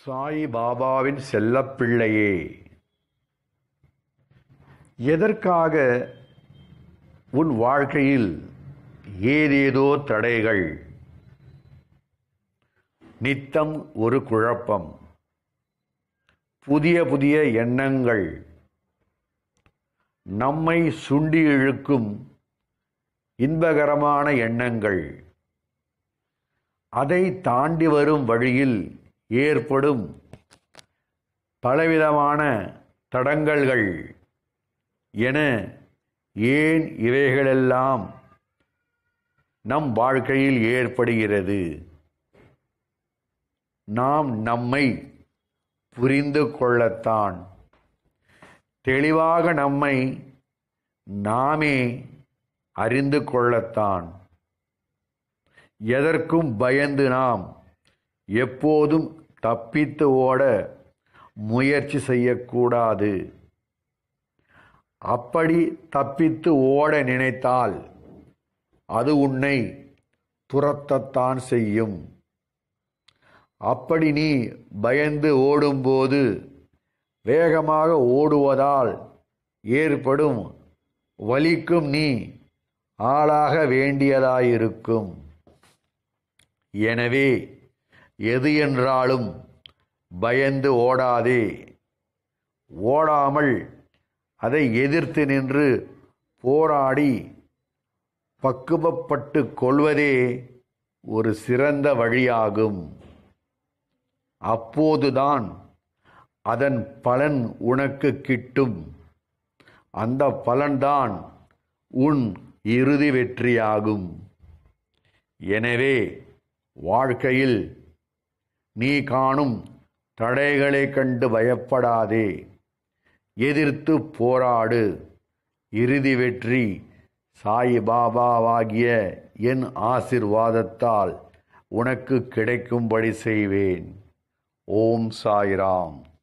சாய் பாபாவின் செல்லப்பிள்ளையே எதற்காக உன் வாழ்க்கையில் ஏதேதோ தடைகள் நித்தம் ஒரு குழப்பம் புதிய புதிய எண்ணங்கள் நம்மை சுண்டி இழுக்கும் இன்பகரமான எண்ணங்கள் அதை தாண்டி வரும் வழியில் ஏற்படும் பலவிதமான தடங்கல்கள் என ஏன் இவைகளெல்லாம் நம் வாழ்க்கையில் ஏற்படுகிறது நாம் நம்மை புரிந்து கொள்ளத்தான் தெளிவாக நம்மை நாமே அறிந்து கொள்ளத்தான் எதற்கும் பயந்து நாம் எப்போதும் தப்பித்து ஓட முயற்சி செய்யக்கூடாது அப்படி தப்பித்து ஓட நினைத்தால் அது உன்னை துரத்தத்தான் செய்யும் அப்படி நீ பயந்து ஓடும்போது வேகமாக ஓடுவதால் ஏற்படும் வலிக்கும் நீ ஆளாக வேண்டியதாயிருக்கும் எனவே எது என்றாலும் பயந்து ஓடாதே ஓடாமல் அதை எதிர்த்து நின்று போராடி பக்குவப்பட்டு கொள்வதே ஒரு சிறந்த வழியாகும் அப்போதுதான் அதன் பலன் உனக்கு கிட்டும் அந்த பலன்தான் உன் இறுதி வெற்றியாகும் எனவே வாழ்க்கையில் நீ காணும் தடைகளைக் கண்டு பயப்படாதே எதிர்த்து போராடு இறுதி வெற்றி சாயிபாபாவாகிய என் ஆசிர்வாதத்தால் உனக்கு கிடைக்கும்படி செய்வேன் ஓம் சாய்ராம்